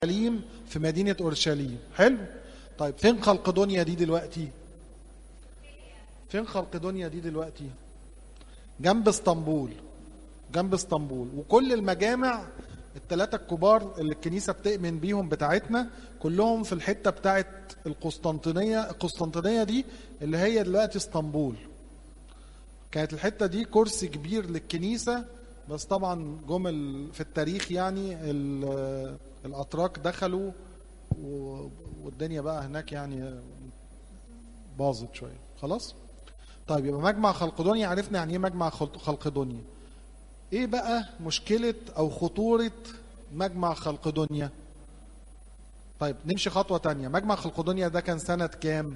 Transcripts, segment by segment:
اورشليم في مدينه اورشليم حلو طيب فين خلق دنيا دي دلوقتي فين خلق دنيا دي دلوقتي جنب اسطنبول جنب اسطنبول وكل المجامع الثلاثة الكبار اللي الكنيسة بتؤمن بيهم بتاعتنا كلهم في الحتة بتاعت القسطنطينية القسطنطينية دي اللي هي دلوقتي اسطنبول كانت الحتة دي كرسي كبير للكنيسة بس طبعا جم ال- في التاريخ يعني ال- الأتراك دخلوا و- والدنيا بقى هناك يعني باظت شوية خلاص طيب يبقى مجمع خلقدونيا عرفنا يعني ايه مجمع خلق- خلقدونيا ايه بقى مشكلة او خطورة مجمع خلقدونيا طيب نمشي خطوة تانية مجمع خلقدونيا ده كان سنة كام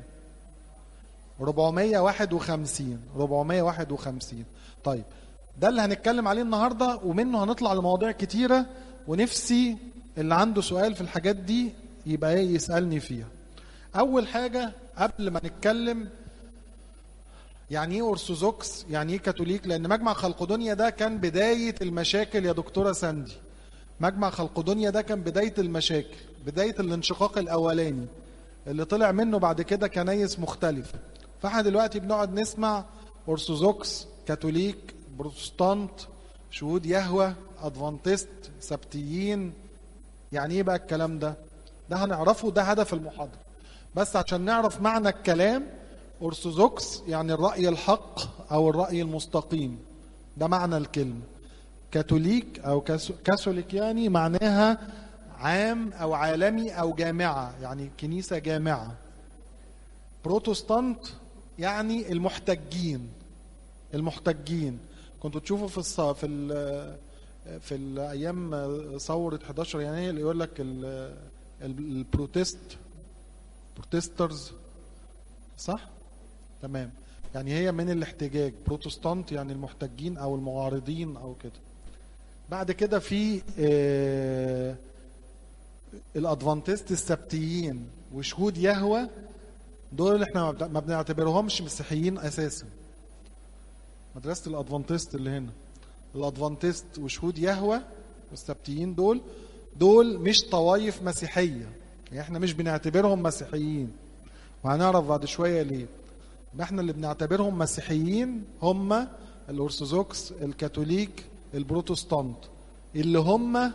451 451 طيب ده اللي هنتكلم عليه النهاردة ومنه هنطلع لمواضيع كتيرة ونفسي اللي عنده سؤال في الحاجات دي يبقى ايه يسألني فيها أول حاجة قبل ما نتكلم يعني ايه ارثوذكس يعني ايه كاثوليك لان مجمع خلقدونيا ده كان بدايه المشاكل يا دكتوره ساندي مجمع خلقدونيا ده كان بدايه المشاكل بدايه الانشقاق الاولاني اللي طلع منه بعد كده كنايس مختلفه فاحنا دلوقتي بنقعد نسمع ارثوذكس كاثوليك بروتستانت شهود يهوه ادفانتست سبتيين يعني ايه بقى الكلام ده ده هنعرفه ده هدف المحاضره بس عشان نعرف معنى الكلام أرثوذكس يعني الرأي الحق أو الرأي المستقيم ده معنى الكلمة كاثوليك أو كاثو- كاثوليك يعني معناها عام أو عالمي أو جامعة يعني كنيسة جامعة بروتستانت يعني المحتجين المحتجين كنتوا تشوفوا في الص... في ال... في الايام ثوره 11 يناير اللي يقول لك ال... ال- البروتست بروتسترز صح تمام يعني هي من الاحتجاج بروتستانت يعني المحتجين او المعارضين او كده بعد كده في آه، الادفانتست السبتيين وشهود يهوه دول اللي احنا ما بن- ما بنعتبرهمش مسيحيين اساسا مدرسه الادفانتست اللي هنا الادفانتست وشهود يهوه والسبتيين دول دول مش طوائف مسيحيه يعني احنا مش بنعتبرهم مسيحيين وهنعرف بعد شويه ليه يبقى احنا اللي بنعتبرهم مسيحيين هم الارثوذكس الكاثوليك البروتستانت اللي هم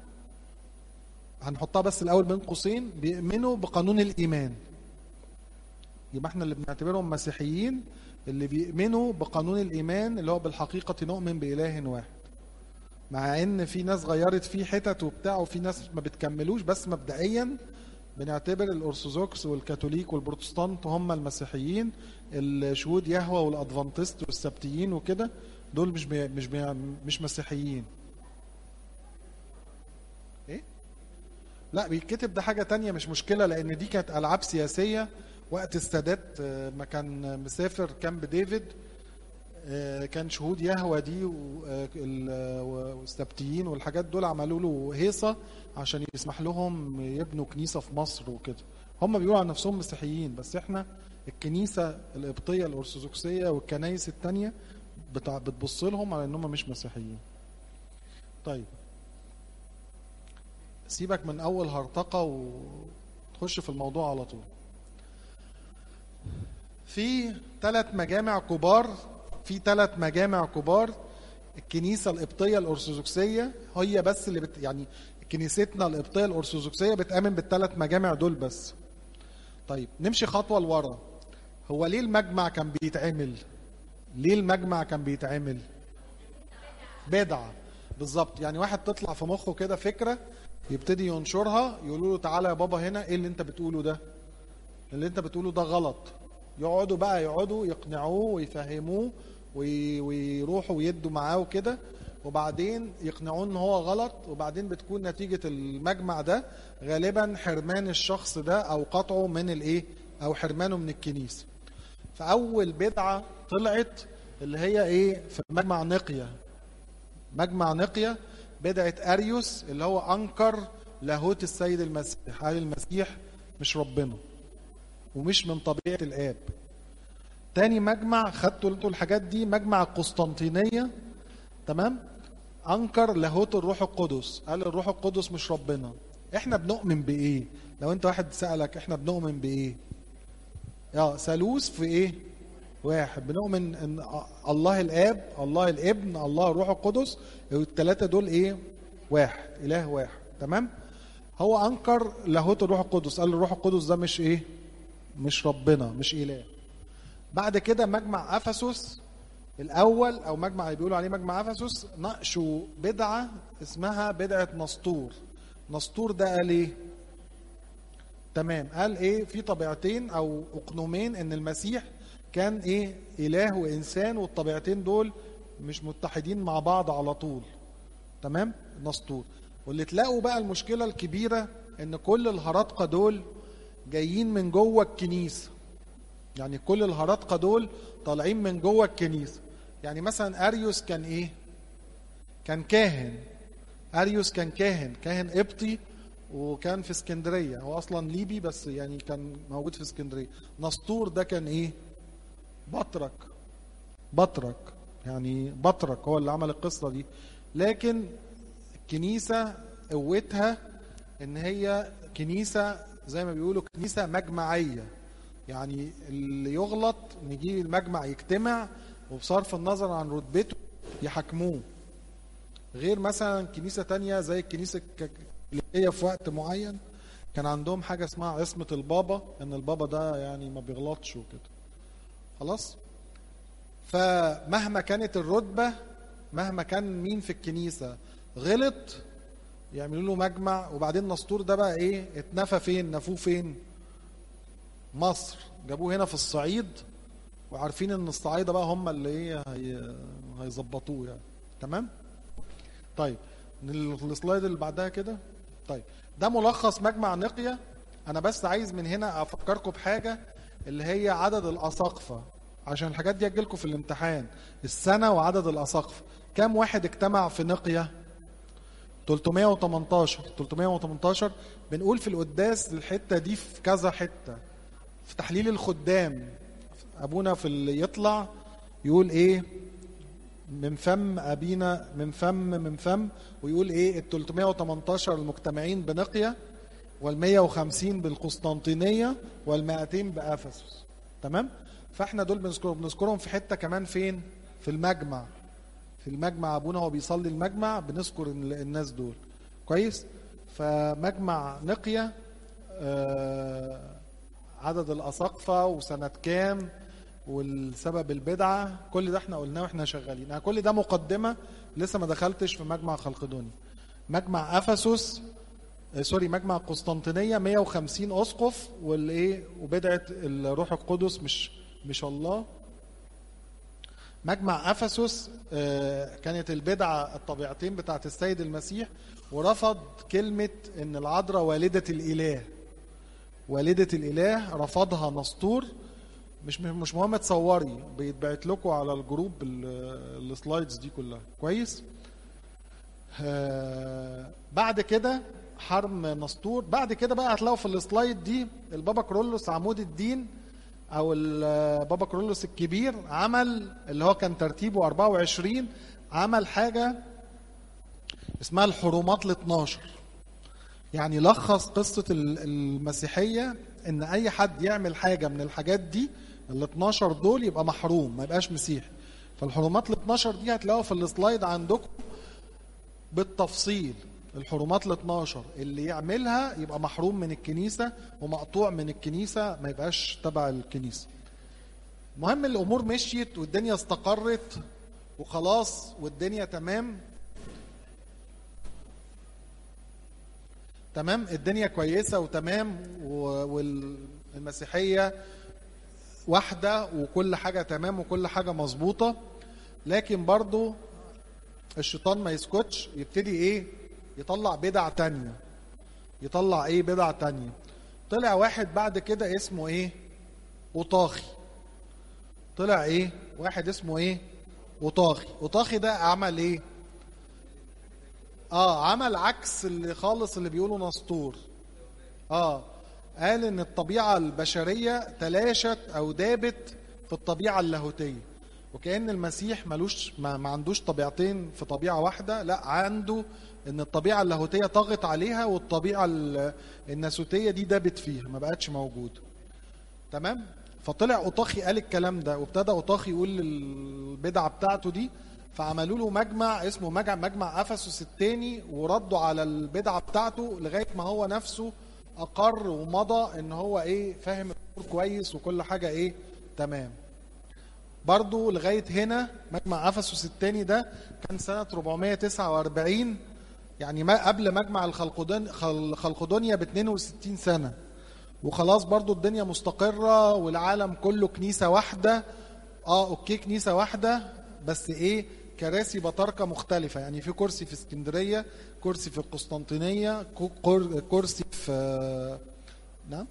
هنحطها بس الاول بين قوسين بيؤمنوا بقانون الايمان يبقى احنا اللي بنعتبرهم مسيحيين اللي بيؤمنوا بقانون الايمان اللي هو بالحقيقه نؤمن باله واحد مع ان في ناس غيرت فيه حتت وبتاع وفي ناس ما بتكملوش بس مبدئيا بنعتبر الارثوذكس والكاثوليك والبروتستانت هم المسيحيين الشهود يهوه والادفانتست والسبتيين وكده دول مش بي مش بي مش مسيحيين ايه لا بيتكتب ده حاجه تانية مش مشكله لان دي كانت العاب سياسيه وقت السادات آه، ما كان مسافر كامب ديفيد آه، كان شهود يهوه دي و- آه، ال- آه، والسبتيين والحاجات دول عملوا له هيصه عشان يسمح لهم يبنوا كنيسه في مصر وكده هم بيقولوا عن نفسهم مسيحيين بس احنا الكنيسه القبطيه الارثوذكسيه والكنايس التانية بتاع بتبص لهم على انهم مش مسيحيين طيب سيبك من اول هرطقه وتخش في الموضوع على طول في ثلاث مجامع كبار في ثلاث مجامع كبار الكنيسه القبطيه الارثوذكسيه هي بس اللي بت يعني كنيستنا القبطيه الارثوذكسيه بتامن بالثلاث مجامع دول بس طيب نمشي خطوه لورا هو ليه المجمع كان بيتعمل ليه المجمع كان بيتعمل بدعه بالظبط يعني واحد تطلع في مخه كده فكره يبتدي ينشرها يقولوا له تعالى يا بابا هنا ايه اللي انت بتقوله ده اللي انت بتقوله ده غلط يقعدوا بقى يقعدوا يقنعوه ويفهموه وي- ويروحوا ويدوا معاه وكده وبعدين يقنعوه ان هو غلط وبعدين بتكون نتيجة المجمع ده غالبا حرمان الشخص ده او قطعه من الايه او حرمانه من الكنيسة فاول بدعة طلعت اللي هي ايه في مجمع نقية مجمع نقية بدعة اريوس اللي هو انكر لاهوت السيد المسيح قال المسيح مش ربنا ومش من طبيعة الآب تاني مجمع خدتوا انتوا الحاجات دي مجمع القسطنطينية تمام أنكر لاهوت الروح القدس قال الروح القدس مش ربنا احنا بنؤمن بايه لو انت واحد سالك احنا بنؤمن بايه اه ثالوث في ايه واحد بنؤمن ان الله الاب الله الابن الله الروح القدس الثلاثه دول ايه واحد اله واحد تمام هو انكر لاهوت الروح القدس قال الروح القدس ده مش ايه مش ربنا مش اله بعد كده مجمع افسس الاول او مجمع اللي بيقولوا عليه مجمع افسس ناقشوا بدعه اسمها بدعه نسطور نسطور ده قال ايه تمام قال ايه في طبيعتين او اقنومين ان المسيح كان ايه اله وانسان والطبيعتين دول مش متحدين مع بعض على طول تمام نسطور واللي تلاقوا بقى المشكله الكبيره ان كل الهرطقه دول جايين من جوه الكنيسه يعني كل الهرطقه دول طالعين من جوه الكنيسه يعني مثلا اريوس كان ايه كان كاهن اريوس كان كاهن كاهن قبطي وكان في اسكندريه هو اصلا ليبي بس يعني كان موجود في اسكندريه نسطور ده كان ايه بطرك بطرك يعني بطرك هو اللي عمل القصه دي لكن الكنيسه قوتها ان هي كنيسه زي ما بيقولوا كنيسه مجمعيه يعني اللي يغلط نجي المجمع يجتمع وبصرف النظر عن رتبته يحاكموه غير مثلا كنيسة تانية زي الكنيسة اللي هي في وقت معين كان عندهم حاجة اسمها عصمة البابا ان البابا ده يعني ما بيغلطش وكده خلاص فمهما كانت الرتبة مهما كان مين في الكنيسة غلط يعملوا له مجمع وبعدين نسطور ده بقى ايه اتنفى فين نفوه فين مصر جابوه هنا في الصعيد وعارفين ان الصعايدة بقى هم اللي ايه هي هيظبطوه يعني تمام طيب السلايد اللي بعدها كده طيب ده ملخص مجمع نقية انا بس عايز من هنا افكركم بحاجة اللي هي عدد الاساقفة عشان الحاجات دي اجيلكم في الامتحان السنة وعدد الاساقفة كام واحد اجتمع في نقية 318 318 بنقول في القداس الحتة دي في كذا حتة في تحليل الخدام ابونا في اللي يطلع يقول ايه من فم ابينا من فم من فم ويقول ايه ال 318 المجتمعين بنقيه وال 150 بالقسطنطينيه وال 200 بافسس تمام فاحنا دول بنذكرهم بنذكرهم في حته كمان فين في المجمع في المجمع ابونا هو بيصلي المجمع بنذكر الناس دول كويس فمجمع نقيه آه عدد الاساقفه وسنه كام والسبب البدعة كل ده احنا قلناه واحنا شغالين انا كل ده مقدمة لسه ما دخلتش في مجمع خلقدوني مجمع افسس سوري مجمع قسطنطينية 150 اسقف والايه وبدعة الروح القدس مش مش الله مجمع افسس كانت البدعة الطبيعتين بتاعت السيد المسيح ورفض كلمة ان العذراء والدة الاله والدة الاله رفضها نسطور مش مش مهم تصوري بيتبعت لكم على الجروب السلايدز دي كلها كويس آه بعد كده حرم نسطور بعد كده بقى هتلاقوا في السلايد دي البابا كرولوس عمود الدين او البابا كرولوس الكبير عمل اللي هو كان ترتيبه 24 عمل حاجه اسمها الحرومات ال 12 يعني لخص قصه المسيحيه ان اي حد يعمل حاجه من الحاجات دي ال 12 دول يبقى محروم ما يبقاش مسيحي فالحرمات ال 12 دي هتلاقوها في السلايد عندكم بالتفصيل الحرمات ال 12 اللي يعملها يبقى محروم من الكنيسه ومقطوع من الكنيسه ما يبقاش تبع الكنيسه المهم الامور مشيت والدنيا استقرت وخلاص والدنيا تمام تمام الدنيا كويسه وتمام والمسيحيه واحدة وكل حاجة تمام وكل حاجة مظبوطة لكن برضو الشيطان ما يسكتش يبتدي ايه يطلع بدع تانية يطلع ايه بدع تانية طلع واحد بعد كده اسمه ايه وطاخي طلع ايه واحد اسمه ايه وطاخي وطاخي ده عمل ايه اه عمل عكس اللي خالص اللي بيقولوا نسطور اه قال ان الطبيعة البشرية تلاشت او دابت في الطبيعة اللاهوتية وكأن المسيح ملوش ما, ما عندوش طبيعتين في طبيعة واحدة لا عنده ان الطبيعة اللاهوتية طغت عليها والطبيعة ال- الناسوتية دي دابت فيها ما بقتش موجودة تمام فطلع اوطاخي قال الكلام ده وابتدى اوطاخي يقول البدعة بتاعته دي فعملوا له مجمع اسمه مجمع مجمع افسس الثاني وردوا على البدعة بتاعته لغاية ما هو نفسه اقر ومضى ان هو ايه فاهم الامور كويس وكل حاجة ايه تمام برضو لغاية هنا مجمع أفسس الثاني ده كان سنة 449 يعني ما قبل مجمع الخلقدون خل- خلقدونيا ب 62 سنة وخلاص برضو الدنيا مستقرة والعالم كله كنيسة واحدة اه اوكي كنيسة واحدة بس ايه كراسي بطاركة مختلفة يعني في كرسي في اسكندرية كرسي في القسطنطينية كو- كر- كرسي في نعم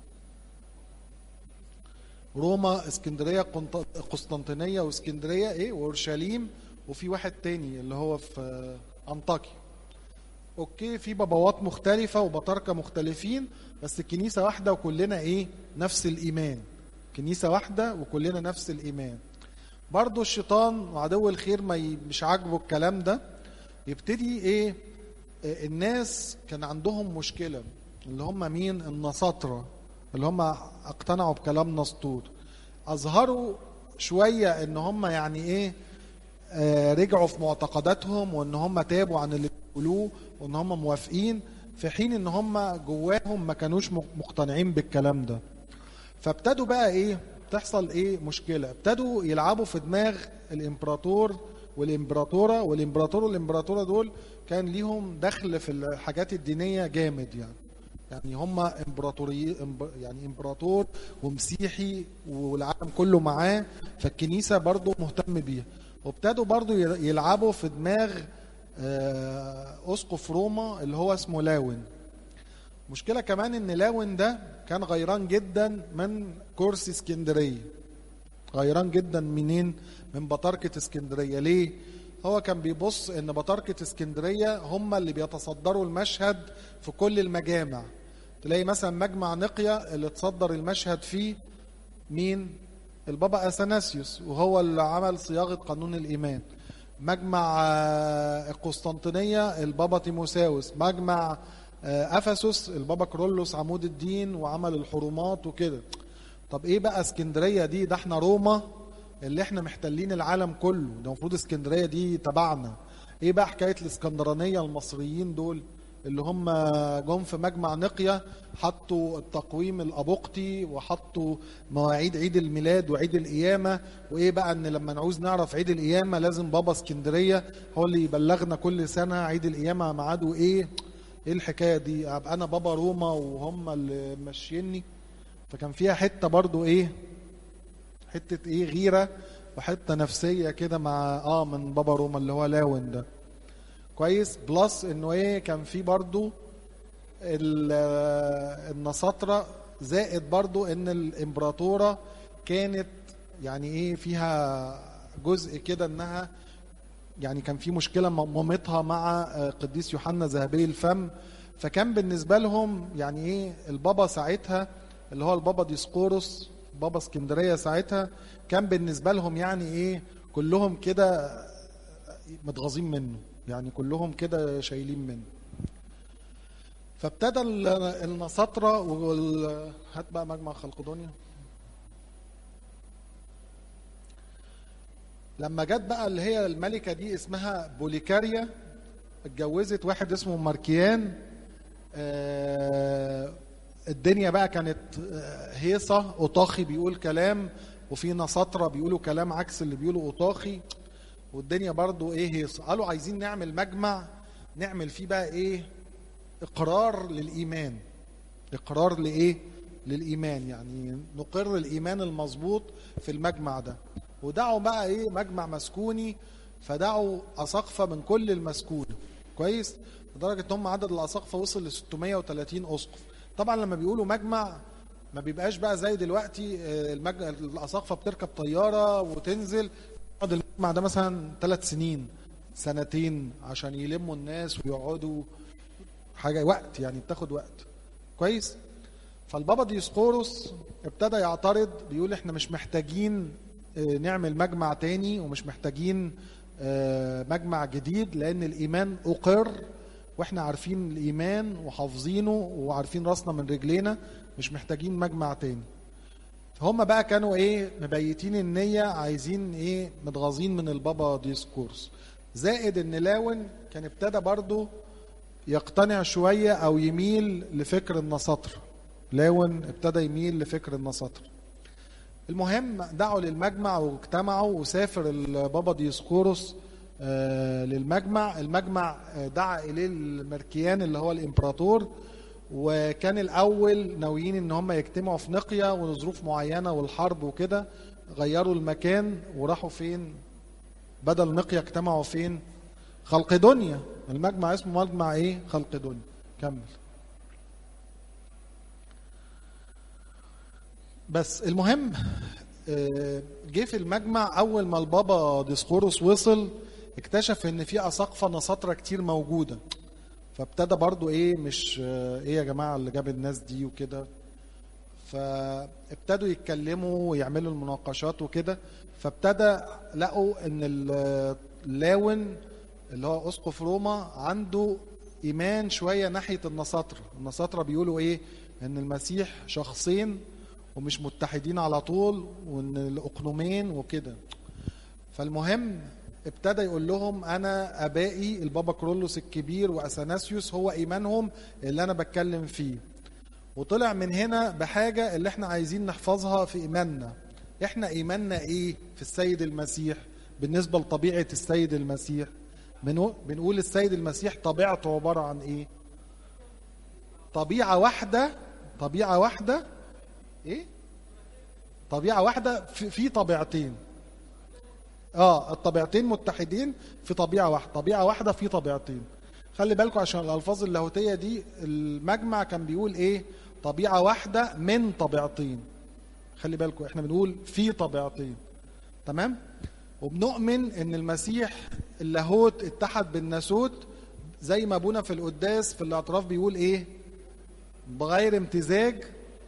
روما اسكندريه قنط- قسطنطينيه واسكندريه ايه واورشليم وفي واحد تاني اللي هو في آه، انطاكيا اوكي في بابوات مختلفه وبطاركه مختلفين بس الكنيسه واحده وكلنا ايه نفس الايمان كنيسه واحده وكلنا نفس الايمان برضو الشيطان وعدو الخير ما ي- مش عاجبه الكلام ده يبتدي ايه آه، الناس كان عندهم مشكله اللي هم مين النصاطره اللي هم اقتنعوا بكلام نسطور اظهروا شويه ان هم يعني ايه آه، رجعوا في معتقداتهم وان هم تابوا عن اللي بيقولوه وان هم موافقين في حين ان هم جواهم ما كانوش م- مقتنعين بالكلام ده فابتدوا بقى ايه تحصل ايه مشكله ابتدوا يلعبوا في دماغ الامبراطور والامبراطوره والامبراطور والامبراطوره دول كان ليهم دخل في الحاجات الدينيه جامد يعني يعني هم امبراطوري إمب- يعني امبراطور ومسيحي والعالم كله معاه فالكنيسه برضو مهتم بيها وابتدوا برضو يل- يلعبوا في دماغ آه، اسقف روما اللي هو اسمه لاون مشكلة كمان ان لاون ده كان غيران جدا من كرسي اسكندرية غيران جدا منين من بطاركة اسكندرية ليه هو كان بيبص ان بطاركة اسكندرية هم اللي بيتصدروا المشهد في كل المجامع تلاقي مثلا مجمع نقيا اللي تصدر المشهد فيه مين البابا اثناسيوس وهو اللي عمل صياغة قانون الايمان مجمع آه، القسطنطينية البابا تيموساوس مجمع آه، افسس البابا كرولوس عمود الدين وعمل الحرمات وكده طب ايه بقى اسكندريه دي ده احنا روما اللي احنا محتلين العالم كله ده المفروض اسكندريه دي تبعنا ايه بقى حكايه الاسكندرانيه المصريين دول اللي هم جم في مجمع نقيا حطوا التقويم الابوقتي وحطوا مواعيد عيد الميلاد وعيد القيامه وايه بقى ان لما نعوز نعرف عيد القيامه لازم بابا اسكندريه هو اللي يبلغنا كل سنه عيد القيامه ميعاده ايه ايه الحكايه دي ابقى انا بابا روما وهم اللي ماشيني فكان فيها حته برضو ايه حته ايه غيره وحته نفسيه كده مع اه من بابا روما اللي هو لاون ده كويس بلس انه ايه كان في برضو ال- آه، النصاطرة زائد برضو ان الامبراطورة كانت يعني ايه فيها جزء كده انها يعني كان في مشكلة م- مامتها مع آه، قديس يوحنا ذهبي الفم فكان بالنسبة لهم يعني ايه البابا ساعتها اللي هو البابا ديسقورس بابا اسكندرية ساعتها كان بالنسبة لهم يعني ايه كلهم كده متغاظين منه يعني كلهم كده شايلين منه فابتدى ال- النصاطرة وال... هات بقى مجمع خلقدونيا لما جت بقى اللي هي الملكة دي اسمها بوليكاريا اتجوزت واحد اسمه ماركيان آه، الدنيا بقى كانت آه، هيصة أوطاخي بيقول كلام وفي نصاطرة بيقولوا كلام عكس اللي بيقولوا أوطاخي والدنيا برضو ايه هيصة قالوا عايزين نعمل مجمع نعمل فيه بقى ايه اقرار للايمان اقرار لايه للايمان يعني نقر الايمان المظبوط في المجمع ده ودعوا بقى ايه مجمع مسكوني فدعوا اساقفه من كل المسكونه كويس لدرجه ان هم عدد الاساقفه وصل ل 630 اسقف طبعا لما بيقولوا مجمع ما بيبقاش بقى زي دلوقتي آه، المج... الاساقفه بتركب طياره وتنزل يقعد المجمع ده مثلا ثلاث سنين سنتين عشان يلموا الناس ويقعدوا حاجه وقت يعني بتاخد وقت كويس فالبابا ديسقورس ابتدى يعترض بيقول احنا مش محتاجين آه، نعمل مجمع تاني ومش محتاجين آه، مجمع جديد لان الايمان اقر واحنا عارفين الايمان وحافظينه وعارفين راسنا من رجلينا مش محتاجين مجمع تاني هم بقى كانوا ايه مبيتين النية عايزين ايه متغاظين من البابا ديسكورس زائد ان لاون كان ابتدى برضو يقتنع شوية او يميل لفكر النساطرة لاون ابتدى يميل لفكر النساطرة المهم دعوا للمجمع واجتمعوا وسافر البابا ديسكوروس آه، للمجمع المجمع آه، دعا اليه المركيان اللي هو الامبراطور وكان الاول ناويين ان هم يجتمعوا في نقيه ولظروف معينه والحرب وكده غيروا المكان وراحوا فين بدل نقيه اجتمعوا فين خلق دنيا المجمع اسمه مجمع ايه خلق دنيا كمل بس المهم آه، جه في المجمع اول ما البابا ديسقورس وصل اكتشف ان في اساقفه نساطره كتير موجوده فابتدى برضو ايه مش آه، ايه يا جماعه اللي جاب الناس دي وكده فابتدوا يتكلموا ويعملوا المناقشات وكده فابتدى لقوا ان ال- اللاون اللي هو اسقف روما عنده ايمان شويه ناحيه النساطره النساطره بيقولوا ايه ان المسيح شخصين ومش متحدين على طول وان الاقنومين وكده فالمهم ابتدى يقول لهم انا ابائي البابا كرولوس الكبير واثناسيوس هو ايمانهم اللي انا بتكلم فيه وطلع من هنا بحاجه اللي احنا عايزين نحفظها في ايماننا احنا ايماننا ايه في السيد المسيح بالنسبه لطبيعه السيد المسيح بنو- بنقول السيد المسيح طبيعته عباره عن ايه طبيعه واحده طبيعه واحده ايه طبيعه واحده في, في طبيعتين اه الطبيعتين متحدين في طبيعه واحده طبيعه واحده في طبيعتين خلي بالكم عشان الالفاظ اللاهوتيه دي المجمع كان بيقول ايه طبيعه واحده من طبيعتين خلي بالكم احنا بنقول في طبيعتين تمام وبنؤمن ان المسيح اللاهوت اتحد بالناسوت زي ما ابونا في القداس في الاعتراف بيقول ايه بغير امتزاج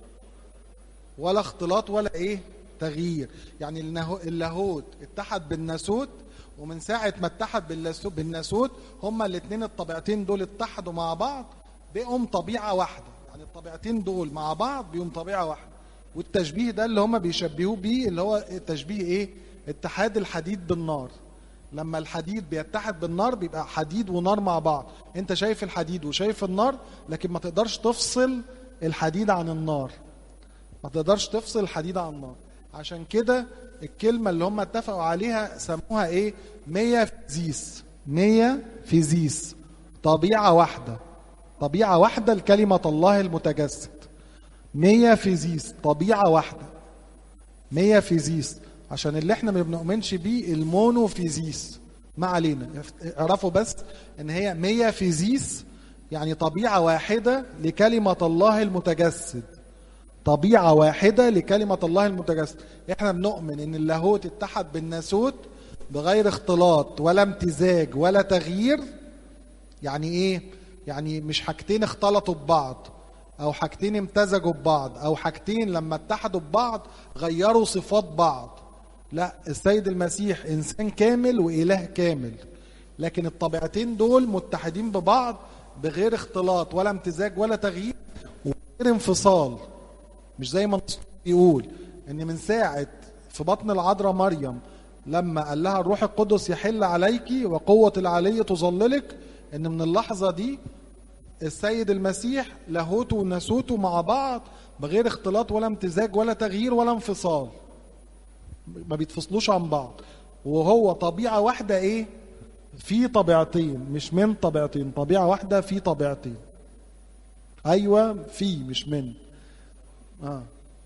ولا اختلاط ولا ايه تغيير يعني النهو- اللاهوت اتحد بالناسوت ومن ساعة ما اتحد باللاسو- بالناسوت هما الاثنين الطبيعتين دول اتحدوا مع بعض بقوا طبيعة واحدة يعني الطبيعتين دول مع بعض بقوا طبيعة واحدة والتشبيه ده اللي هما بيشبهوه بيه اللي هو التشبيه ايه اتحاد الحديد بالنار لما الحديد بيتحد بالنار بيبقى حديد ونار مع بعض انت شايف الحديد وشايف النار لكن ما تقدرش تفصل الحديد عن النار ما تقدرش تفصل الحديد عن النار عشان كده الكلمة اللي هم اتفقوا عليها سموها ايه مية فيزيس مية فيزيس طبيعة واحدة طبيعة واحدة لكلمة الله المتجسد مية فيزيس طبيعة واحدة مية فيزيس عشان اللي احنا ما بنؤمنش بيه المونوفيزيس ما علينا اعرفوا بس ان هي مية فيزيس يعني طبيعة واحدة لكلمة الله المتجسد طبيعة واحدة لكلمة الله المتجسد احنا بنؤمن ان اللاهوت اتحد بالناسوت بغير اختلاط ولا امتزاج ولا تغيير يعني ايه يعني مش حاجتين اختلطوا ببعض او حاجتين امتزجوا ببعض او حاجتين لما اتحدوا ببعض غيروا صفات بعض لا السيد المسيح انسان كامل واله كامل لكن الطبيعتين دول متحدين ببعض بغير اختلاط ولا امتزاج ولا تغيير وغير انفصال مش زي ما النص بيقول ان من ساعه في بطن العذراء مريم لما قال لها الروح القدس يحل عليك وقوه العلي تظللك ان من اللحظه دي السيد المسيح لاهوته وناسوته مع بعض بغير اختلاط ولا امتزاج ولا تغيير ولا انفصال ما بيتفصلوش عن بعض وهو طبيعه واحده ايه في طبيعتين مش من طبيعتين طبيعه واحده في طبيعتين ايوه في مش من آه.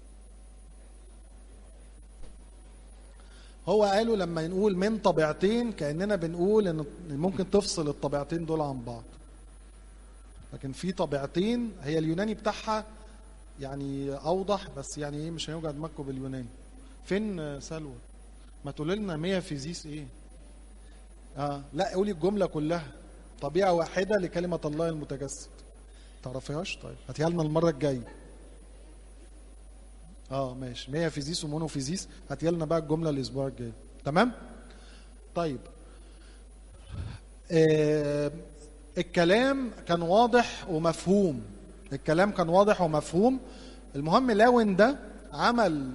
هو قالوا لما نقول من طبيعتين كأننا بنقول ان ممكن تفصل الطبيعتين دول عن بعض لكن في طبيعتين هي اليوناني بتاعها يعني اوضح بس يعني ايه مش هيوجع دماغكم باليوناني فين سلوى ما تقول لنا 100 فيزيس ايه اه لا قولي الجمله كلها طبيعه واحده لكلمه الله المتجسد تعرفيهاش طيب هاتيها لنا المره الجايه اه ماشي ميافيزيس ومونوفيزيس هاتي لنا بقى الجمله الاسبوع الجاي تمام طيب آه الكلام كان واضح ومفهوم الكلام كان واضح ومفهوم المهم لاون ده عمل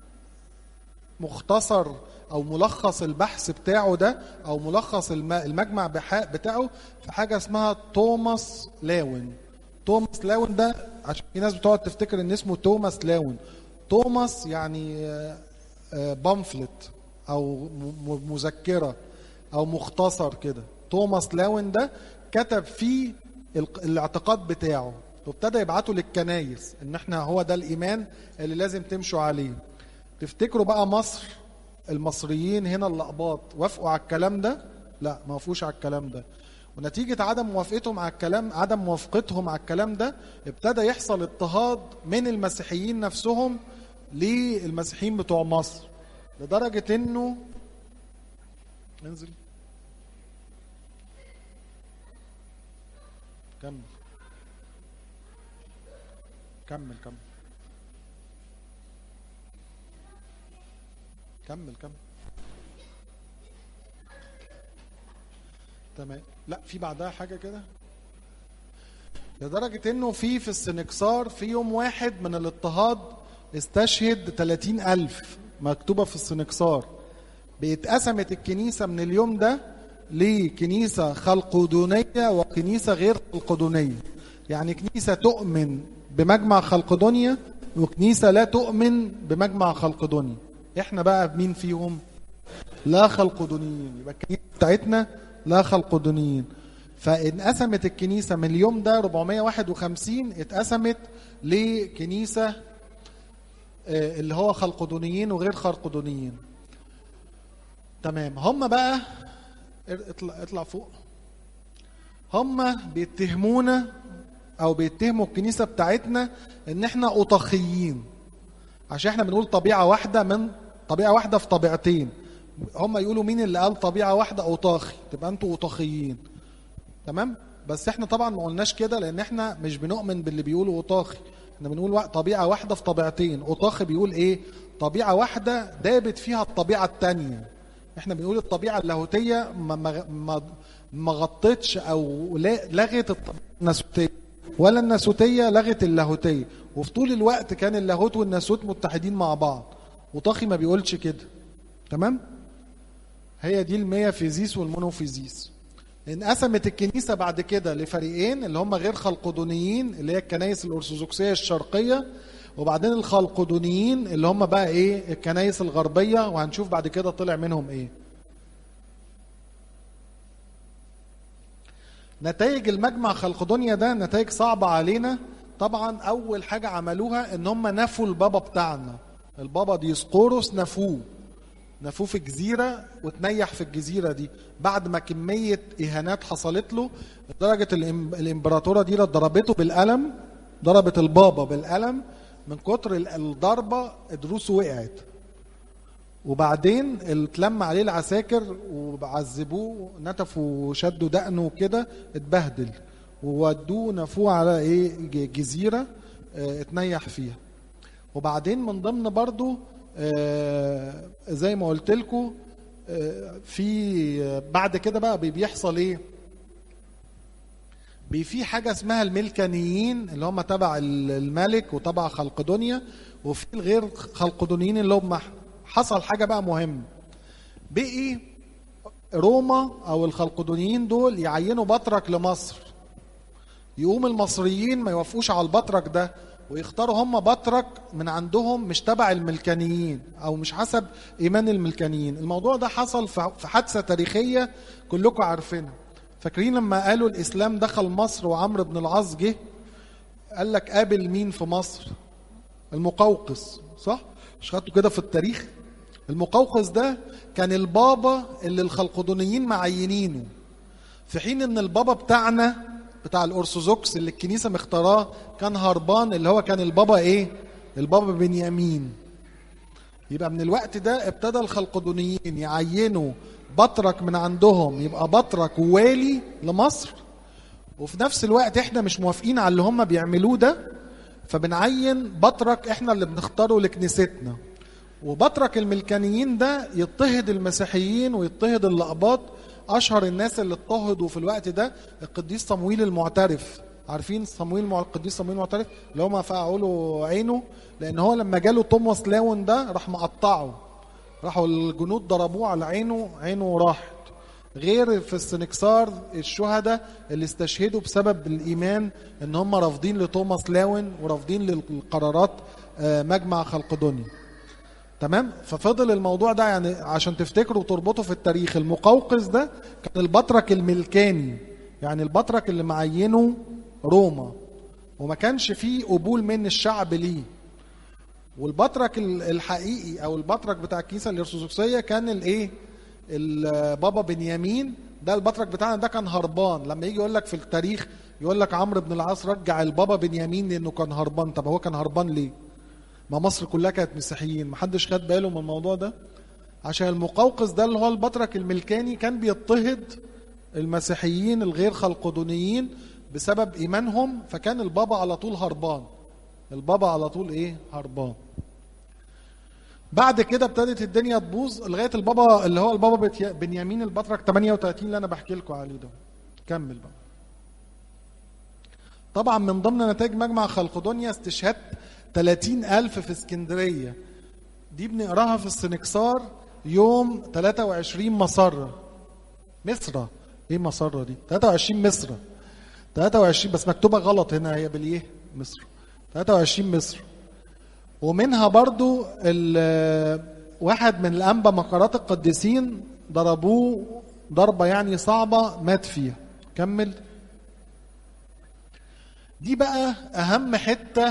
مختصر او ملخص البحث بتاعه ده او ملخص الم- المجمع بحا- بتاعه في حاجه اسمها توماس لاون توماس لاون ده عشان في ناس بتقعد تفتكر ان اسمه توماس لاون توماس يعني آه، آه، بامفلت او م- م- مذكره او مختصر كده توماس لاون ده كتب فيه ال- الاعتقاد بتاعه وابتدى يبعته للكنايس ان احنا هو ده الايمان اللي لازم تمشوا عليه تفتكروا بقى مصر المصريين هنا اللقباط وافقوا على الكلام ده لا ما وافقوش على الكلام ده ونتيجة عدم موافقتهم على الكلام عدم موافقتهم على الكلام ده ابتدى يحصل اضطهاد من المسيحيين نفسهم للمسيحيين بتوع مصر لدرجة انه انزل كمل كمل كمل كمل كمل تمام لا في بعدها حاجة كده لدرجة انه في في السنكسار في يوم واحد من الاضطهاد استشهد 30 ألف مكتوبة في السنكسار بيتقسمت الكنيسة من اليوم ده لكنيسة خلقدونية وكنيسة غير خلقدونية يعني كنيسة تؤمن بمجمع خلقدونيا وكنيسة لا تؤمن بمجمع خلقدونيا احنا بقى مين فيهم لا خلقدونيين يبقى الكنيسة بتاعتنا لا خلقدونيين فانقسمت الكنيسة من اليوم ده 451 اتقسمت لكنيسة آه، اللي هو خلقدونيين وغير خلقدونيين تمام هم بقى اطلع اطلع فوق هم بيتهمونا او بيتهموا الكنيسه بتاعتنا ان احنا اوطاخيين عشان احنا بنقول طبيعه واحده من طبيعه واحده في طبيعتين هم يقولوا مين اللي قال طبيعه واحده اوطاخي تبقى انتوا اوطاخيين تمام بس احنا طبعا ما قلناش كده لان احنا مش بنؤمن باللي بيقولوا اوطاخي احنا بنقول وا- طبيعه واحده في طبيعتين اوطاخي بيقول ايه طبيعه واحده دابت فيها الطبيعه الثانيه احنا بنقول الطبيعه اللاهوتيه ما ما ما, ما غطتش او لا- لغت الطبيعه الناسوتيه ولا الناسوتيه لغت اللاهوتيه وفي طول الوقت كان اللاهوت والناسوت متحدين مع بعض وطاخي ما بيقولش كده تمام هي دي الميافيزيس والمونوفيزيس انقسمت الكنيسه بعد كده لفريقين اللي هم غير خلقدونيين اللي هي الكنائس الارثوذكسيه الشرقيه وبعدين الخلقدونيين اللي هم بقى ايه الكنائس الغربيه وهنشوف بعد كده طلع منهم ايه نتائج المجمع خلقدونيا ده نتائج صعبة علينا طبعا أول حاجة عملوها إن هم نفوا البابا بتاعنا البابا ديسقوروس نفوه نفوه في جزيرة وتنيح في الجزيرة دي بعد ما كمية إهانات حصلت له لدرجة الإم- الإمبراطورة دي ضربته بالقلم ضربت البابا بالقلم من كتر ال- الضربة دروسه وقعت وبعدين اتلم عليه العساكر وعذبوه نتفوا وشدوا دقنه وكده اتبهدل وودوه نفوه على ايه ج- جزيره اه، اتنيح فيها وبعدين من ضمن برضو اه، زي ما قلت لكم في بعد كده بقى بي- بيحصل ايه بي في حاجه اسمها الملكانيين اللي هم تبع ال- الملك وتبع خلقدونيا وفي الغير خلقدونيين اللي هم حصل حاجه بقى مهمه بقي روما او الخلقدونيين دول يعينوا بطرك لمصر يقوم المصريين ما يوافقوش على البطرك ده ويختاروا هم بطرك من عندهم مش تبع الملكانيين او مش حسب ايمان الملكانيين الموضوع ده حصل في في حادثه تاريخيه كلكم عارفينها فاكرين لما قالوا الاسلام دخل مصر وعمرو بن العاص جه قال لك قابل مين في مصر المقوقس صح مش خدتوا كده في التاريخ المقوقس ده كان البابا اللي الخلقدونيين معينينه في حين ان البابا بتاعنا بتاع الارثوذكس اللي الكنيسه مختاراه كان هربان اللي هو كان البابا ايه البابا بنيامين يبقى من الوقت ده ابتدى الخلقدونيين يعينوا بطرك من عندهم يبقى بطرك والي لمصر وفي نفس الوقت احنا مش موافقين على اللي هم بيعملوه ده فبنعين بطرك احنا اللي بنختاره لكنيستنا وبطرك الملكانيين ده يضطهد المسيحيين ويضطهد الأقباط أشهر الناس اللي اضطهدوا في الوقت ده القديس صمويل المعترف عارفين صمويل مع القديس صمويل المعترف اللي هم فقعوا له عينه لأن هو لما جاله توماس لاون ده راح مقطعه راحوا الجنود ضربوه على عينه عينه راحت غير في السنكسار الشهداء اللي استشهدوا بسبب الإيمان إن هم رافضين لتوماس لاون ورافضين للقرارات آه، مجمع خلقدونيا تمام ففضل الموضوع ده يعني عشان تفتكروا وتربطوا في التاريخ المقوقس ده كان البطرك الملكاني يعني البطرك اللي معينه روما وما كانش فيه قبول من الشعب ليه والبطرك ال- الحقيقي او البطرك بتاع الكنيسه الارثوذكسيه كان الايه البابا بنيامين ده البطرك بتاعنا ده كان هربان لما يجي يقول لك في التاريخ يقول لك عمرو بن العاص رجع البابا بنيامين لانه كان هربان طب هو كان هربان ليه ما مصر كلها كانت مسيحيين محدش خد باله من الموضوع ده عشان المقوقس ده اللي هو البطرك الملكاني كان بيضطهد المسيحيين الغير خلقدونيين بسبب ايمانهم فكان البابا على طول هربان البابا على طول ايه هربان بعد كده ابتدت الدنيا تبوظ لغايه البابا اللي هو البابا بت- بنيامين البطرك 38 اللي انا بحكي لكم عليه ده كمل بقى طبعا من ضمن نتائج مجمع خلقدونيا استشهاد 30 ألف في اسكندرية دي بنقراها في السنكسار يوم 23 مسرة مصر ايه مسرة دي 23 مصر 23 بس مكتوبة غلط هنا هي بالايه مصر 23 مصر ومنها برضو ال- واحد من الأنبا مقرات القديسين ضربوه ضربة يعني صعبة مات فيها كمل دي بقى أهم حتة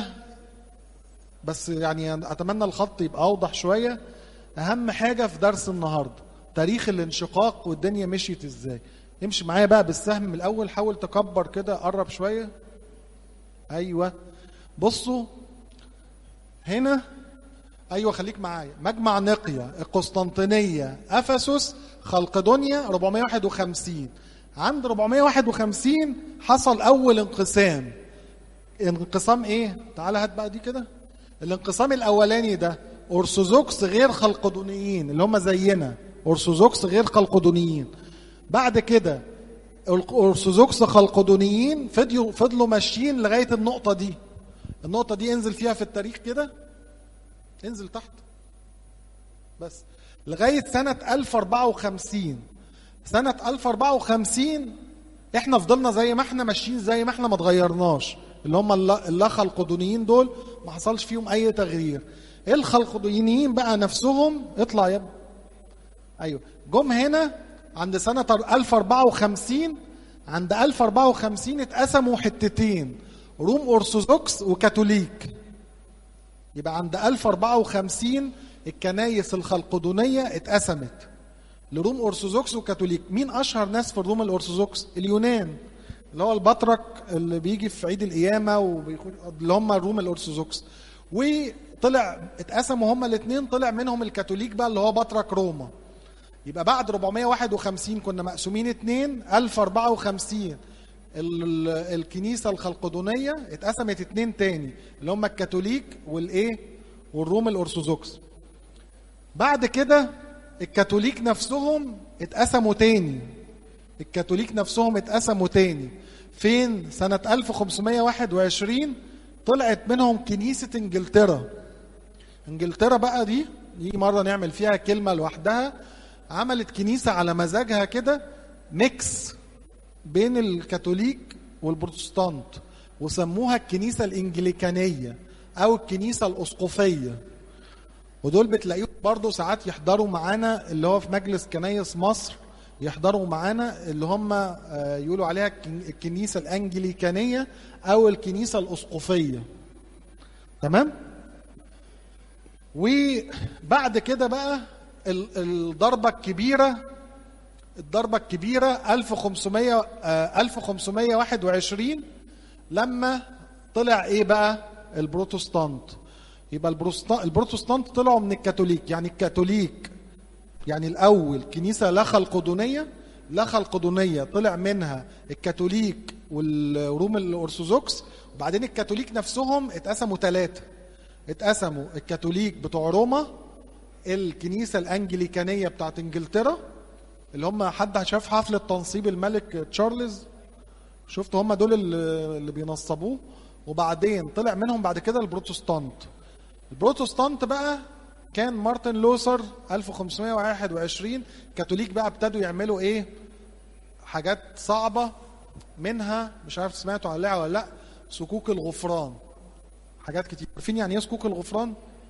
بس يعني أتمنى الخط يبقى أوضح شوية أهم حاجة في درس النهاردة تاريخ الانشقاق والدنيا مشيت إزاي امشي معايا بقى بالسهم من الأول حاول تكبر كده قرب شوية أيوة بصوا هنا ايوه خليك معايا مجمع نقيا القسطنطينيه افسس خلقدونيا 451 عند 451 حصل اول انقسام انقسام ايه تعال هات بقى دي كده الانقسام الاولاني ده ارثوذكس غير خلقدونيين اللي هم زينا ارثوذكس غير خلقدونيين بعد كده الارثوذكس خلقدونيين فضلوا فضلوا ماشيين لغايه النقطه دي النقطه دي انزل فيها في التاريخ كده انزل تحت بس لغايه سنه 1054 سنه 1054 احنا فضلنا زي ما احنا ماشيين زي ما احنا ما اتغيرناش اللي هم الل- اللخا القدونيين دول ما حصلش فيهم اي تغيير الخلقدونيين بقى نفسهم اطلع يا ابني ايوه جم هنا عند سنه 1054 عند 1054 اتقسموا حتتين روم ارثوذكس وكاثوليك يبقى عند 1054 الكنايس الخلقدونيه اتقسمت لروم ارثوذكس وكاثوليك مين اشهر ناس في الروم الارثوذكس اليونان اللي هو البطرك اللي بيجي في عيد القيامه وبيخش اللي هم الروم الارثوذكس وطلع اتقسموا هم الاثنين طلع منهم الكاثوليك بقى اللي هو بطرك روما يبقى بعد 451 كنا مقسومين اتنين 1054 ال- ال- الكنيسه الخلقدونيه اتقسمت اتنين تاني اللي هم الكاثوليك والايه والروم الارثوذكس بعد كده الكاثوليك نفسهم اتقسموا تاني الكاثوليك نفسهم اتقسموا تاني فين سنة 1521 طلعت منهم كنيسة انجلترا انجلترا بقى دي دي مرة نعمل فيها كلمة لوحدها عملت كنيسة على مزاجها كده ميكس بين الكاثوليك والبروتستانت وسموها الكنيسة الإنجليكانية أو الكنيسة الأسقفية ودول بتلاقيهم برضه ساعات يحضروا معانا اللي هو في مجلس كنايس مصر يحضروا معانا اللي هم آه، يقولوا عليها الكن- الكنيسة الأنجليكانية أو الكنيسة الأسقفية تمام؟ وبعد كده بقى ال- الضربة الكبيرة الضربة الكبيرة 1500 آه، 1521 لما طلع ايه بقى البروتستانت يبقى البروتستانت البروتستانت طلعوا من الكاثوليك يعني الكاثوليك يعني الاول كنيسه لا خلقدونيه لا خلقدونيه طلع منها الكاثوليك والروم الارثوذكس بعدين الكاثوليك نفسهم اتقسموا ثلاثة اتقسموا الكاثوليك بتوع روما الكنيسة الأنجليكانية بتاعت إنجلترا اللي هم حد شاف حفلة تنصيب الملك تشارلز شفتوا هم دول اللي اللي بينصبوه وبعدين طلع منهم بعد كده البروتستانت البروتستانت بقى كان مارتن لوثر 1521 كاثوليك بقى ابتدوا يعملوا ايه حاجات صعبة منها مش عارف سمعتوا عليها ولا لا صكوك الغفران حاجات كتير عارفين يعني ايه صكوك الغفران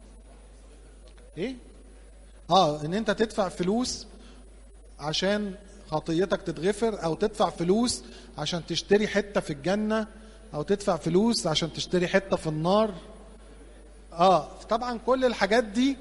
ايه اه ان انت تدفع فلوس عشان خطيتك تتغفر او تدفع فلوس عشان تشتري حتة في الجنة او تدفع فلوس عشان تشتري حتة في النار اه طبعا كل الحاجات دي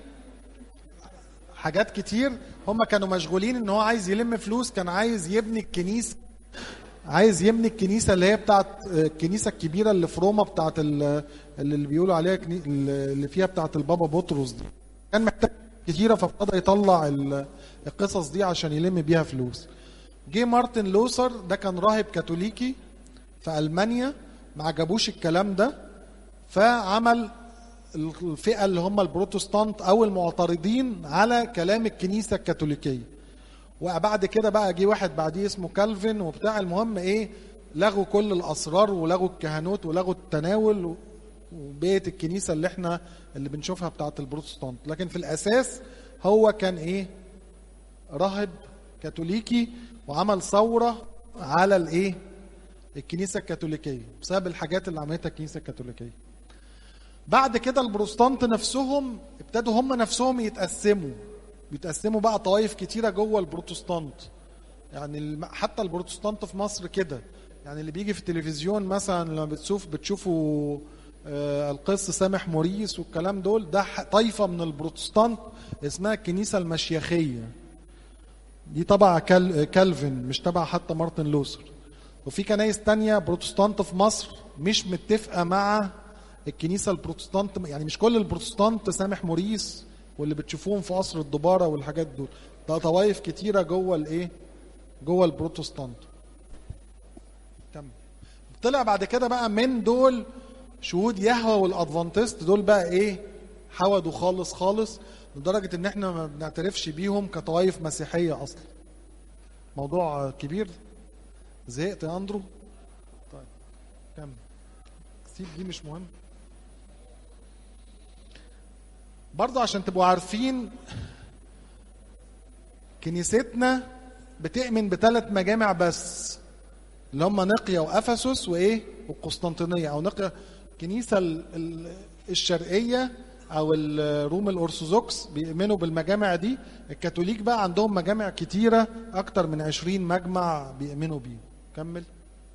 حاجات كتير هم كانوا مشغولين ان هو عايز يلم فلوس كان عايز يبني الكنيسة عايز يبني الكنيسة اللي هي بتاعت الكنيسة الكبيرة اللي في روما بتاعت ال- اللي بيقولوا عليها كني- اللي فيها بتاعت البابا بطرس دي كان محتاج كتيرة فابتدى يطلع ال- القصص دي عشان يلم بيها فلوس جه مارتن لوثر ده كان راهب كاثوليكي في ألمانيا ما عجبوش الكلام ده فعمل الفئة اللي هم البروتستانت أو المعترضين على كلام الكنيسة الكاثوليكية وبعد كده بقى جه واحد بعديه اسمه كالفن وبتاع المهم ايه لغوا كل الاسرار ولغوا الكهنوت ولغوا التناول و- وبقت الكنيسه اللي احنا اللي بنشوفها بتاعه البروتستانت لكن في الاساس هو كان ايه راهب كاثوليكي وعمل ثوره على الايه الكنيسه الكاثوليكيه بسبب الحاجات اللي عملتها الكنيسه الكاثوليكيه بعد كده البروتستانت نفسهم ابتدوا هم نفسهم يتقسموا بيتقسموا بقى طوائف كتيره جوه البروتستانت يعني الم- حتى البروتستانت في مصر كده يعني اللي بيجي في التلفزيون مثلا لما بتشوف بتشوفوا آه، القس سامح موريس والكلام دول ده ح- طائفه من البروتستانت اسمها الكنيسه المشيخيه دي تبع كال كالفن مش تبع حتى مارتن لوثر وفي كنايس تانية بروتستانت في مصر مش متفقة مع الكنيسة البروتستانت يعني مش كل البروتستانت سامح موريس واللي بتشوفوهم في قصر الدبارة والحاجات دول ده طوائف كتيرة جوه الايه جوه البروتستانت تمام طلع بعد كده بقى من دول شهود يهوى والادفانتست دول بقى ايه حودوا خالص خالص لدرجة ان احنا ما بنعترفش بيهم كطوائف مسيحية اصلا موضوع كبير زهقت يا اندرو طيب كمل سيب دي مش مهم برضه عشان تبقوا عارفين كنيستنا بتؤمن بثلاث مجامع بس اللي هم نقيا وافسس وايه والقسطنطينيه او نقيا الكنيسه ال- ال- الشرقيه او الروم الارثوذكس بيؤمنوا بالمجامع دي الكاثوليك بقى عندهم مجامع كتيره اكتر من 20 مجمع بيؤمنوا بيه كمل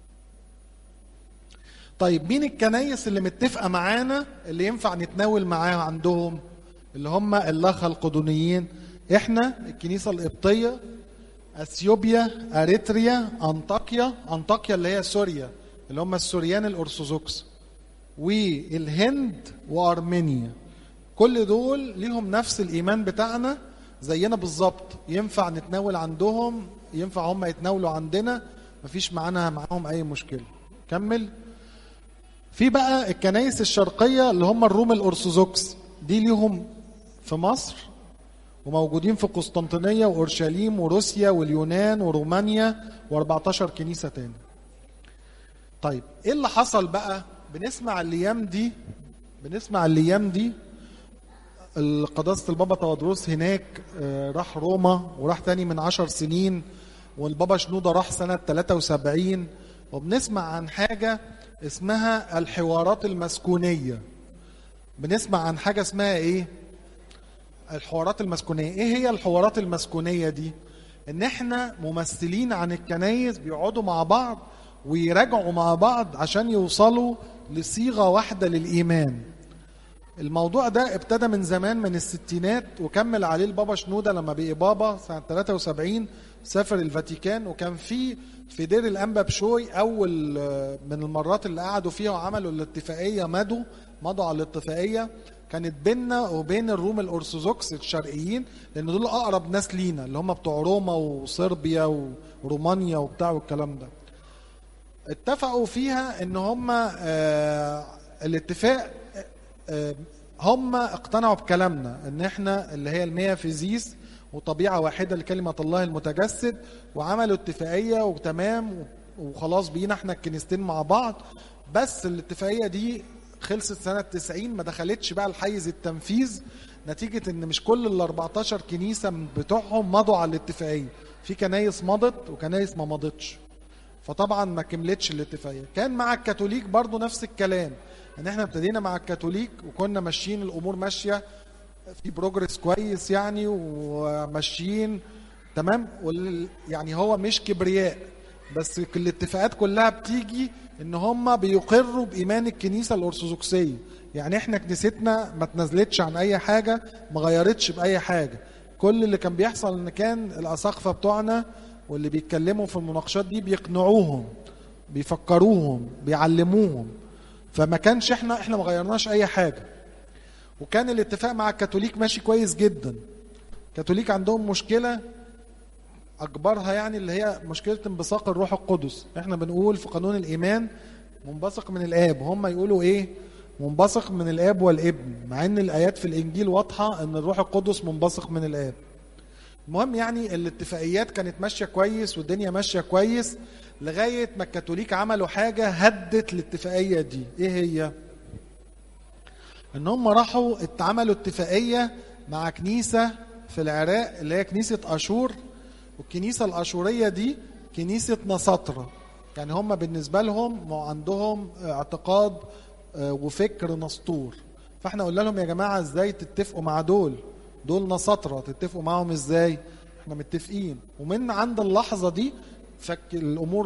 طيب مين الكنايس اللي متفقه معانا اللي ينفع نتناول معاها عندهم اللي هم اللخا القدونيين احنا الكنيسه القبطيه اثيوبيا اريتريا انطاكيا انطاكيا اللي هي سوريا اللي هم السوريان الارثوذكس والهند وارمينيا كل دول ليهم نفس الايمان بتاعنا زينا بالظبط ينفع نتناول عندهم ينفع هم يتناولوا عندنا مفيش معانا معاهم اي مشكله كمل في بقى الكنايس الشرقيه اللي هم الروم الارثوذكس دي ليهم في مصر وموجودين في قسطنطينيه واورشليم وروسيا واليونان ورومانيا و14 كنيسه تاني. طيب ايه اللي حصل بقى؟ بنسمع الايام دي بنسمع الايام دي قداسه البابا تودروس هناك آه، راح روما وراح تاني من عشر سنين والبابا شنودة راح سنة 73 وبنسمع عن حاجة اسمها الحوارات المسكونية بنسمع عن حاجة اسمها ايه الحوارات المسكونية ايه هي الحوارات المسكونية دي ان احنا ممثلين عن الكنايس بيقعدوا مع بعض ويراجعوا مع بعض عشان يوصلوا لصيغة واحدة للإيمان الموضوع ده ابتدى من زمان من الستينات وكمل عليه البابا شنودة لما بقي بابا سنة 73 سافر الفاتيكان وكان في في دير الأنبا بشوي أول آه، من المرات اللي قعدوا فيها وعملوا الاتفاقية مضوا مضوا على الاتفاقية كانت بيننا وبين الروم الأرثوذكس الشرقيين لأن دول أقرب ناس لينا اللي هم بتوع روما وصربيا ورومانيا وبتاع والكلام ده اتفقوا فيها ان هم آه الاتفاق آه هم اقتنعوا بكلامنا ان احنا اللي هي المية فيزيس وطبيعة واحدة لكلمة الله المتجسد وعملوا اتفاقية وتمام وخلاص بينا احنا الكنيستين مع بعض بس الاتفاقية دي خلصت سنة 90 ما دخلتش بقى الحيز التنفيذ نتيجة ان مش كل ال 14 كنيسة من بتوعهم مضوا على الاتفاقية في كنايس مضت وكنايس ما مضتش فطبعا ما كملتش الاتفاقية كان مع الكاثوليك برضو نفس الكلام ان احنا ابتدينا مع الكاثوليك وكنا ماشيين الامور ماشية في بروجرس كويس يعني وماشيين تمام وال يعني هو مش كبرياء بس الاتفاقات كلها بتيجي ان هم بيقروا بايمان الكنيسه الارثوذكسيه يعني احنا كنيستنا ما تنزلتش عن اي حاجه ما غيرتش باي حاجه كل اللي كان بيحصل ان كان الاساقفه بتوعنا واللي بيتكلموا في المناقشات دي بيقنعوهم بيفكروهم بيعلموهم فما كانش احنا احنا ما غيرناش اي حاجه وكان الاتفاق مع الكاثوليك ماشي كويس جدا الكاثوليك عندهم مشكله اكبرها يعني اللي هي مشكله انبثاق الروح القدس احنا بنقول في قانون الايمان منبثق من الاب هم يقولوا ايه منبثق من الاب والابن مع ان الايات في الانجيل واضحه ان الروح القدس منبثق من الاب المهم يعني الاتفاقيات كانت ماشيه كويس والدنيا ماشيه كويس لغايه ما الكاثوليك عملوا حاجه هدت الاتفاقيه دي ايه هي ان هم راحوا اتعملوا اتفاقيه مع كنيسه في العراق اللي هي كنيسه اشور والكنيسه الاشوريه دي كنيسه نسطره يعني هم بالنسبه لهم عندهم اعتقاد وفكر نسطور فاحنا قلنا لهم يا جماعه ازاي تتفقوا مع دول دول نسطره تتفقوا معاهم ازاي احنا متفقين ومن عند اللحظه دي فك الامور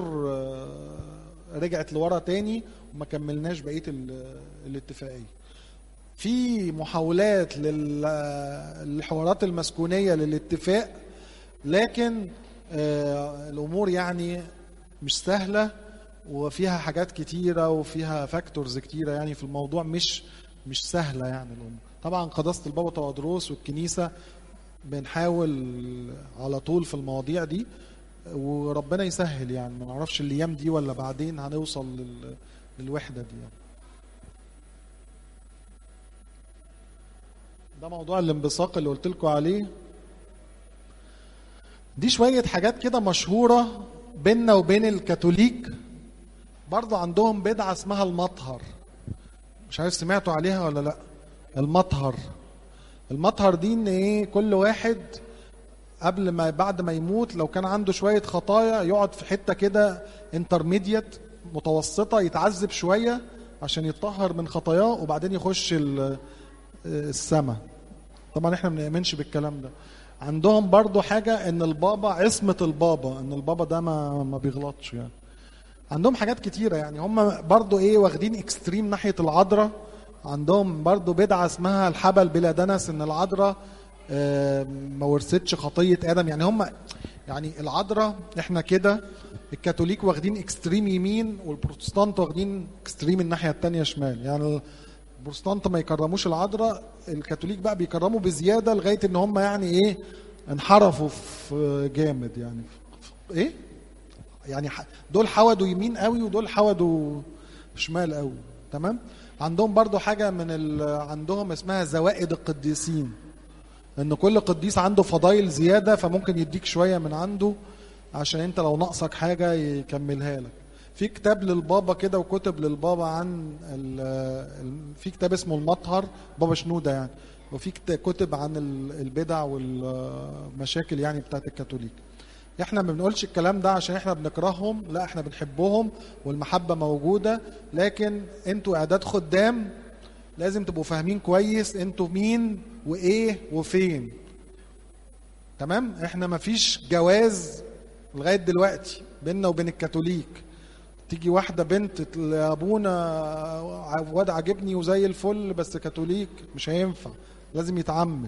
رجعت لورا تاني وما كملناش بقيه الاتفاقيه في محاولات للحوارات المسكونيه للاتفاق لكن آه الامور يعني مش سهله وفيها حاجات كتيره وفيها فاكتورز كتيره يعني في الموضوع مش مش سهله يعني الامور طبعا قداسه البابا تودروس والكنيسه بنحاول على طول في المواضيع دي وربنا يسهل يعني ما نعرفش الايام دي ولا بعدين هنوصل لل... للوحده دي يعني. ده موضوع الانبثاق اللي قلت لكم عليه دي شوية حاجات كده مشهورة بيننا وبين الكاثوليك برضو عندهم بدعة اسمها المطهر مش عارف سمعتوا عليها ولا لا المطهر المطهر دي ان ايه كل واحد قبل ما بعد ما يموت لو كان عنده شوية خطايا يقعد في حتة كده انترميديت متوسطة يتعذب شوية عشان يتطهر من خطاياه وبعدين يخش السماء طبعا احنا ما بنؤمنش بالكلام ده عندهم برضو حاجة ان البابا عصمة البابا ان البابا ده ما, ما بيغلطش يعني عندهم حاجات كتيرة يعني هم برضو ايه واخدين اكستريم ناحية العذراء عندهم برضو بدعة اسمها الحبل بلا دنس ان العذراء اه ما ورثتش خطية ادم يعني هم يعني العذراء احنا كده الكاثوليك واخدين اكستريم يمين والبروتستانت واخدين اكستريم الناحية التانية شمال يعني البروتستانت ما يكرموش العذراء الكاثوليك بقى بيكرموا بزياده لغايه ان هم يعني ايه انحرفوا في جامد يعني في ايه يعني دول حودوا يمين قوي ودول حودوا شمال قوي تمام عندهم برضو حاجه من عندهم اسمها زوائد القديسين ان كل قديس عنده فضايل زياده فممكن يديك شويه من عنده عشان انت لو ناقصك حاجه يكملها لك في كتاب للبابا كده وكتب للبابا عن ال ال في كتاب اسمه المطهر بابا شنوده يعني وفي كتب عن البدع والمشاكل يعني بتاعت الكاثوليك احنا ما بنقولش الكلام ده عشان احنا بنكرههم لا احنا بنحبهم والمحبة موجودة لكن انتوا اعداد خدام لازم تبقوا فاهمين كويس انتوا مين وايه وفين تمام احنا ما فيش جواز لغاية دلوقتي بيننا وبين الكاثوليك تيجي واحدة بنت ابونا واد عاجبني وزي الفل بس كاثوليك مش هينفع لازم يتعمد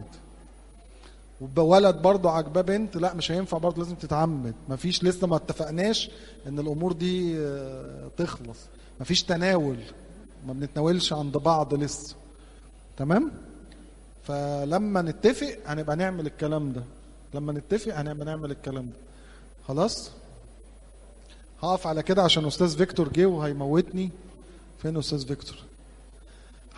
وولد برضه عجباه بنت لا مش هينفع برضه لازم تتعمد مفيش لسه ما اتفقناش ان الامور دي تخلص مفيش تناول ما بنتناولش عند بعض لسه تمام فلما نتفق هنبقى نعمل الكلام ده لما نتفق هنبقى نعمل الكلام ده خلاص هقف على كده عشان استاذ فيكتور جه وهيموتني فين استاذ فيكتور